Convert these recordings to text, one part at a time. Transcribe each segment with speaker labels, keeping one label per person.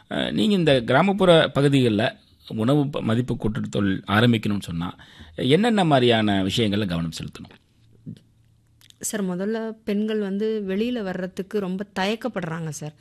Speaker 1: நீங்கள் இந்த கிராமப்புற பகுதிகளில் உணவு ப- மதிப்பு கூட்டுறவு தொழில் ஆரம்பிக்கணும்னு சொன்னால் என்னென்ன மாதிரியான விஷயங்களில் கவனம் செலுத்தணும்
Speaker 2: சார் முதல்ல பெண்கள் வந்து வெளியில் வர்றதுக்கு ரொம்ப தயக்கப்படுறாங்க சார்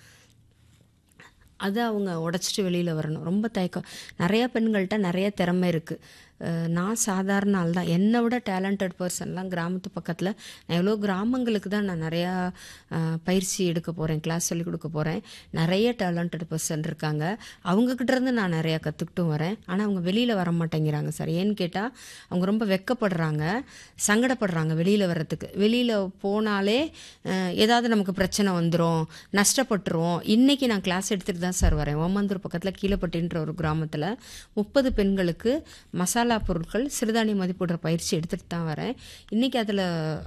Speaker 2: அதை அவங்க உடச்சிட்டு வெளியில் வரணும் ரொம்ப தயக்கம் நிறைய பெண்கள்கிட்ட நிறைய திறமை இருக்குது நான் சாதாரண ஆள் தான் என்னை விட டேலண்டட் பர்சன்லாம் கிராமத்து பக்கத்தில் நான் எவ்வளோ கிராமங்களுக்கு தான் நான் நிறையா அஹ், பயிற்சி எடுக்க போகிறேன் கிளாஸ் சொல்லிக் கொடுக்க போகிறேன் நிறைய டேலண்டட் பர்சன் இருக்காங்க அவங்கக்கிட்ட இருந்து நான் நிறையா கற்றுக்கிட்டும் வரேன் ஆனால் அவங்க வெளியில் வர மாட்டேங்கிறாங்க சார் ஏன்னு கேட்டால் அவங்க ரொம்ப வெக்கப்படுறாங்க சங்கடப்படுறாங்க வெளியில் வர்றதுக்கு வெளியில் போனாலே அஹ், ஏதாவது நமக்கு பிரச்சனை வந்துடும் நஷ்டப்பட்டுருவோம் இன்றைக்கி நான் கிளாஸ் எடுத்துகிட்டு தான் சார் வரேன் ஓமந்தூர் பக்கத்தில் கீழப்பட்டின்ற ஒரு கிராமத்தில் முப்பது பெண்களுக்கு மசாலா பொருட்கள் சிறுதானிய மதிப்பிடுற பயிற்சி எடுத்துகிட்டு தான் வரேன் இன்றைக்கி அதில்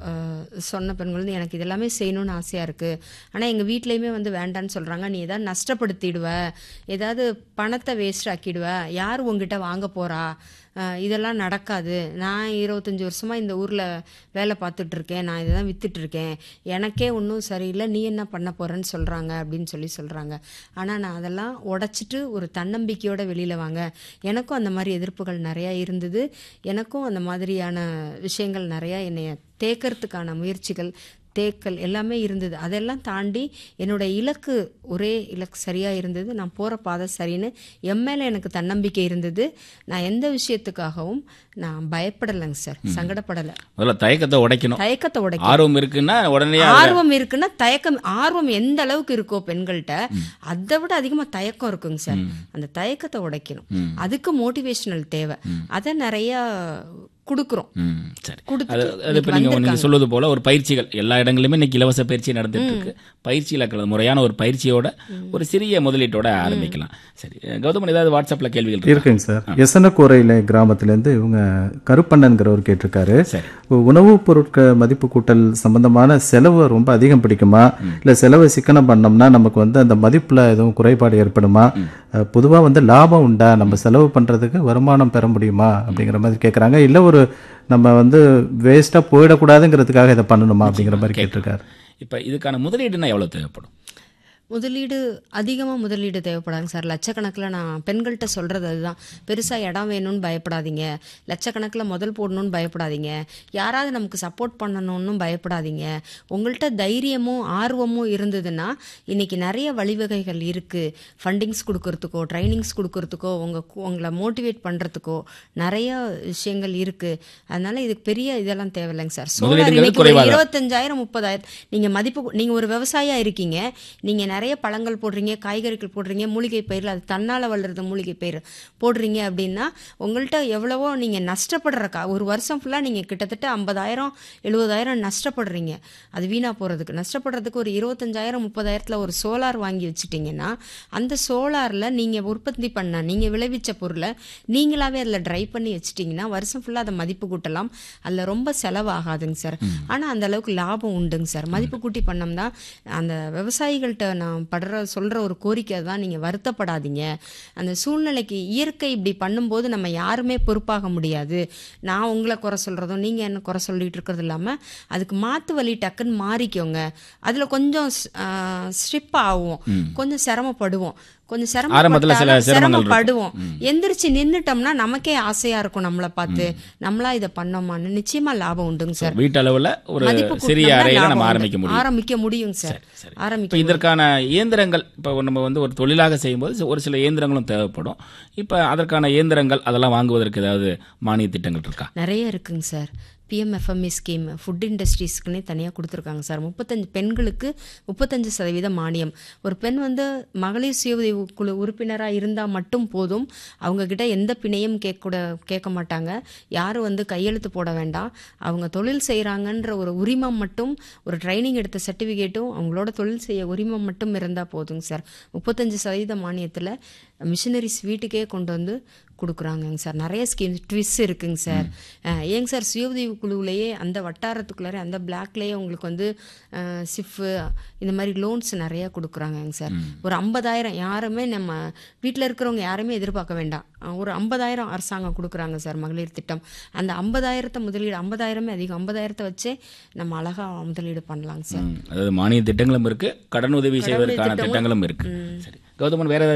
Speaker 2: சொன்ன பெண்கள் வந்து எனக்கு இதெல்லாமே செய்யணும்னு ஆசையாக இருக்குது ஆனால் எங்கள் வீட்லேயுமே வந்து வேண்டான்னு சொல்கிறாங்க நீ ஏதாவது நஷ்டப்படுத்திடுவ ஏதாவது பணத்தை வேஸ்ட் ஆக்கிடுவ யார் உங்ககிட்ட வாங்க போகிறா அஹ் இதெல்லாம் நடக்காது நான் இருபத்தஞ்சி வருஷமாக இந்த ஊரில் வேலை பார்த்துட்டு இருக்கேன் நான் இதை தான் வித்துட்டு இருக்கேன் எனக்கே ஒன்றும் சரியில்லை நீ என்ன பண்ண போகிறேன்னு சொல்கிறாங்க அப்படின்னு சொல்லி சொல்கிறாங்க ஆனால் நான் அதெல்லாம் உடச்சிட்டு ஒரு தன்னம்பிக்கையோட வெளியில் வாங்க எனக்கும் அந்த மாதிரி எதிர்ப்புகள் நிறையா இருந்தது எனக்கும் அந்த மாதிரியான விஷயங்கள் நிறையா என்னைய தேக்கிறதுக்கான முயற்சிகள் தேக்கல் எல்லாமே இருந்தது அதெல்லாம் தாண்டி என்னோட இலக்கு ஒரே இலக்கு சரியாக இருந்தது நான் போகிற பாதை சரின்னு என் மேலே எனக்கு தன்னம்பிக்கை இருந்தது நான் எந்த விஷயத்துக்காகவும் நான் பயப்படலைங்க சார் சங்கடப்படலை
Speaker 1: முதல்ல தயக்கத்தை உடைக்கணும்
Speaker 2: தயக்கத்தை உடைக்க
Speaker 1: ஆர்வம் இருக்குன்னா உடனே
Speaker 2: ஆர்வம் இருக்குன்னா தயக்கம் ஆர்வம் எந்த அளவுக்கு இருக்கோ பெண்கள்கிட்ட அதை விட அதிகமா தயக்கம் இருக்குங்க சார் அந்த தயக்கத்தை உடைக்கணும் அதுக்கு மோட்டிவேஷனல் தேவை அதை நிறைய கொடுக்குறோம்
Speaker 1: ம் சரி
Speaker 2: கொடுத்துட்டு
Speaker 1: அது அது இப்போ
Speaker 2: இன்னைக்கு
Speaker 1: நீங்கள் நீங்கள் சொல்வது போல ஒரு பயிற்சிகள் எல்லா இடங்களிலுமே இன்னைக்கு இலவச பயிற்சி நடந்துட்டு இருக்கு பயிற்சியில் கலந்து முறையான ஒரு பயிற்சியோட ஒரு சிறிய முதலீட்டோட ஆரம்பிக்கலாம் சரி கௌதமன் ஏதாவது வாட்ஸ்அப்பில் கேள்விகள் இருக்கா?
Speaker 3: இருக்குங்க சார் எசனக்கோரையில் கிராமத்துலேருந்து இவங்க கருப்பண்ணன்கிறவர் கேட்டிருக்காரு
Speaker 1: சரி.
Speaker 3: உணவுப் பொருட்கள் மதிப்பு கூட்டல் சம்பந்தமான செலவு ரொம்ப அதிகம் பிடிக்குமா இல்லை செலவை சிக்கனம் பண்ணோம்னா நமக்கு வந்து அந்த மதிப்பில் எதுவும் குறைபாடு ஏற்படுமா பொதுவாக வந்து லாபம் உண்டா நம்ம செலவு பண்ணுறதுக்கு வருமானம் பெற முடியுமா அப்படிங்கிற மாதிரி கேட்குறாங்க இல்லை ஒரு நம்ம வந்து வேஸ்ட்டாக போயிடக்கூடாதுங்கிறதுக்காக இதை பண்ணணுமா அப்படிங்கிற மாதிரி கேட்டிருக்காரு
Speaker 1: இப்போ இதுக்கான முதலீடுனா எவ்வளோ தேவைப்படும்
Speaker 2: முதலீடு அதிகமாக முதலீடு தேவைப்படாதுங்க சார் லட்சக்கணக்கில் நான் பெண்கள்கிட்ட சொல்கிறது அதுதான் பெருசாக இடம் வேணும்னு பயப்படாதீங்க லட்சக்கணக்கில் முதல் போடணும்னு பயப்படாதீங்க யாராவது நமக்கு சப்போர்ட் பண்ணணும்னு பயப்படாதீங்க உங்கள்கிட்ட தைரியமும் ஆர்வமும் இருந்ததுன்னா இன்னைக்கு நிறைய வழிவகைகள் இருக்குது ஃபண்டிங்ஸ் கொடுக்கறதுக்கோ ட்ரைனிங்ஸ் கொடுக்கறதுக்கோ உங்கள் உங்களை மோட்டிவேட் பண்ணுறதுக்கோ நிறைய விஷயங்கள் இருக்குது அதனால இதுக்கு பெரிய இதெல்லாம் தேவையில்லைங்க சார் சோலார்
Speaker 1: முதலீடுங்கிறது
Speaker 2: இன்னைக்கு ஒரு
Speaker 1: குறைவா தான்.
Speaker 2: இருபத்தஞ்சாயிரம் முப்பதாயிரம் நீங்கள் மதிப்பு நீங்கள் ஒரு விவசாயியா இருக்கீங்க நீங்கள் நிறைய பழங்கள் போடுறீங்க காய்கறிகள் போடுறீங்க மூலிகை பயிர் அது தன்னால் வளர்றது மூலிகை பயிர் போடுறீங்க அப்படின்னா உங்கள்கிட்ட எவ்வளவோ நீங்கள் நஷ்டப்படுற கா ஒரு வருஷம் ஃபுல்லாக நீங்கள் கிட்டத்தட்ட ஐம்பதாயிரம் எழுபதாயிரம் நஷ்டப்படுறீங்க அது வீணாக போகிறதுக்கு நஷ்டப்படுறதுக்கு ஒரு இருபத்தஞ்சாயிரம் முப்பதாயிரத்தில் ஒரு சோலார் வாங்கி வச்சுட்டிங்கன்னா அந்த சோலாரில் நீங்கள் உற்பத்தி பண்ண நீங்கள் விளைவிச்ச பொருளை நீங்களாவே அதில் ட்ரை பண்ணி வச்சிட்டிங்கன்னா வருஷம் ஃபுல்லாக அதை மதிப்பு கூட்டலாம் அதில் ரொம்ப செலவாகாதுங்க சார் ஆனால் அந்த அளவுக்கு லாபம் உண்டுங்க சார் மதிப்பு கூட்டி பண்ணோம்னா அந்த விவசாயிகள்கிட்ட நான் படுற சொல்கிற ஒரு கோரிக்கை தான் நீங்கள் வருத்தப்படாதீங்க அந்த சூழ்நிலைக்கு இயற்கை இப்படி பண்ணும்போது நம்ம யாருமே பொறுப்பாக முடியாது நான் உங்களை குறை சொல்கிறதும் நீங்கள் என்ன குறை சொல்லிட்டு இருக்கிறது இல்லாமல் அதுக்கு மாற்று வழி டக்குன்னு மாறிக்கோங்க அதில் கொஞ்சம் ஸ்ட்ரிப் ஆகும் கொஞ்சம் சிரமப்படுவோம் கொஞ்சம்
Speaker 1: ஆரம்பத்துல சில
Speaker 2: சிரமப்பட்டாலும்
Speaker 1: சிரமங்கள் இருக்கும்.
Speaker 2: சிரமப்படுவோம் எந்திரிச்சு நின்னுட்டோம்னா நமக்கே ஆசையா இருக்கும் நம்மளை பார்த்து நம்மளா இதை பண்ணோமான்னு நிச்சயமா லாபம் உண்டுங்க சார்
Speaker 1: வீட்டளவில் ஒரு
Speaker 2: மதிப்பு
Speaker 1: சிறிய
Speaker 2: கூட்டினோம்னா
Speaker 1: அறையில்
Speaker 2: லாபம்
Speaker 1: நம்ம
Speaker 2: உண்டு.
Speaker 1: ஆரம்பிக்க முடியும்
Speaker 2: ஆரம்பிக்க முடியுங்க சார்
Speaker 1: சரி
Speaker 2: ஆரம்பிக்க
Speaker 1: இப்போ இதற்கான இயந்திரங்கள் இப்போ நம்ம வந்து ஒரு தொழிலாக செய்யும்போது ஒரு சில இயந்திரங்களும் தேவைப்படும் இப்போ அதற்கான இயந்திரங்கள் அதெல்லாம் வாங்குவதற்கு ஏதாவது மானிய திட்டங்கள் இருக்கா
Speaker 2: நிறைய இருக்குங்க சார் பிஎம்எஃப்எம்இ ஸ்கீம் ஃபுட் இண்டஸ்ட்ரீஸ்க்குன்னே தனியாக கொடுத்துருக்காங்க சார் முப்பத்தஞ்சு பெண்களுக்கு முப்பத்தஞ்சு சதவீத மானியம் ஒரு பெண் வந்து மகளிர் சுய உதவி குழு உறுப்பினராக இருந்தால் மட்டும் போதும் அவங்கக்கிட்ட எந்த பிணையும் கேட்கக்கூட கேட்க மாட்டாங்க யாரும் வந்து கையெழுத்து போட வேண்டாம் அவங்க தொழில் செய்கிறாங்கன்ற ஒரு உரிமம் மட்டும் ஒரு ட்ரைனிங் எடுத்த சர்டிஃபிகேட்டும் அவங்களோட தொழில் செய்ய உரிமம் மட்டும் இருந்தால் போதுங்க சார் முப்பத்தஞ்சு சதவீத மானியத்தில் மிஷினரிஸ் வீட்டுக்கே கொண்டு வந்து கொடுக்குறாங்கங்க சார் நிறைய ஸ்கீம்ஸ் ட்விஸ் இருக்குங்க சார் அஹ், ஏங்க சார் சுய உதவி குழுவிலேயே அந்த வட்டாரத்துக்குள்ளாரே அந்த பிளாக்லேயே உங்களுக்கு வந்து சிஃப்பு இந்த மாதிரி லோன்ஸ் நிறைய கொடுக்குறாங்கங்க சார் ஒரு ஐம்பதாயிரம் யாருமே நம்ம வீட்டில் இருக்கிறவங்க யாருமே எதிர்பார்க்க வேண்டாம் அஹ், ஒரு ஐம்பதாயிரம் அரசாங்கம் கொடுக்குறாங்க சார் மகளிர் திட்டம் அந்த ஐம்பதாயிரத்தை முதலீடு ஐம்பதாயிரமே அதிகம் ஐம்பதாயிரத்தை வச்சே நம்ம அழகாக முதலீடு பண்ணலாங்க சார்
Speaker 1: ம், அதாவது மானிய திட்டங்களும் இருக்கு கடன் உதவி செய்வதற்கான
Speaker 2: திட்டமும்
Speaker 1: திட்டங்களும் இருக்கு சரி கௌதமன் வேற ஏதாவது